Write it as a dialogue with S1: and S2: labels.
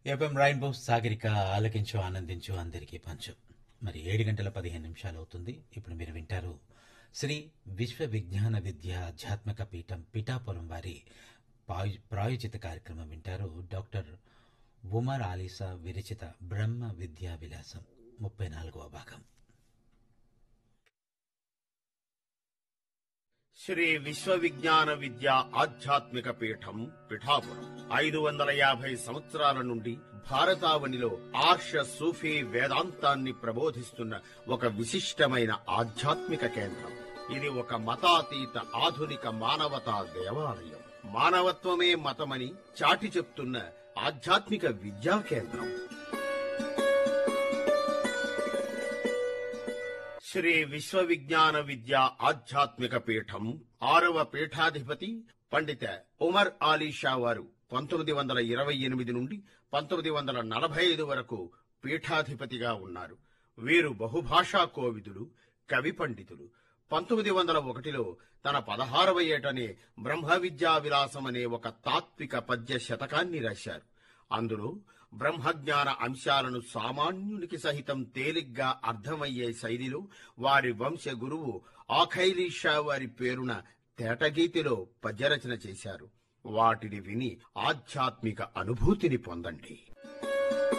S1: FM rainbow Sagarika ఆలకించు ఆనందించు అందరికీ పంచు మరి ఏడు గంటల పదిహేను నిమిషాలు అవుతుంది ఇప్పుడు మీరు వింటారు శ్రీ విశ్వ విజ్ఞాన విద్య ఆధ్యాత్మిక పీఠం పిఠాపురం వారి పాయు- ప్రాయోజిత కార్యక్రమం వింటారు డాక్టర్ ఉమర్ ఆలీసా విరచిత బ్రహ్మ విద్యా విలాసం ముప్పై నాలుగవ భాగం
S2: శ్రీ విశ్వవిజ్ఞాన విద్య ఆధ్యాత్మిక పీఠం పిఠాపురం ఐదు వందల యాభై సంవత్సరాల నుండి భారతావనిలో ఆర్ష సూఫీ వేదాంతాన్ని ప్రబోధిస్తున్న ఒక విశిష్టమైన ఆధ్యాత్మిక కేంద్రం ఇది ఒక మతాతీత ఆధునిక మానవతా దేవాలయం మానవత్వమే మతమని చాటి చెప్తున్న ఆధ్యాత్మిక విద్యా కేంద్రం శ్రీ విశ్వవిజ్ఞాన విద్య ఆధ్యాత్మిక పీఠం ఆరవ పీఠాధిపతి పండిత ఉమర్ ఆలీ షా వారు పంతొమ్మిది వందల ఇరవై ఎనిమిది నుండి పంతొమ్మిది వందల నలభై ఐదు వరకు పీఠాధిపతిగా ఉన్నారు వీరు బహుభాషా కోవిదులు కవి పండితులు పంతొమ్మిది వందల ఒకటిలో తన పదహారవ ఏటనే బ్రహ్మ విద్యా విలాసం అనే ఒక తాత్విక పద్య శతకాన్ని రాశారు అందులో బ్రహ్మజ్ఞాన అంశాలను సామాన్యునికి సహితం తేలిగ్గా అర్థమయ్యే శైలిలో వారి వంశ గురువు ఆఖైలీ షా వారి పేరున తేటగీతిలో పద్యరచన చేశారు వాటిని విని ఆధ్యాత్మిక అనుభూతిని పొందండి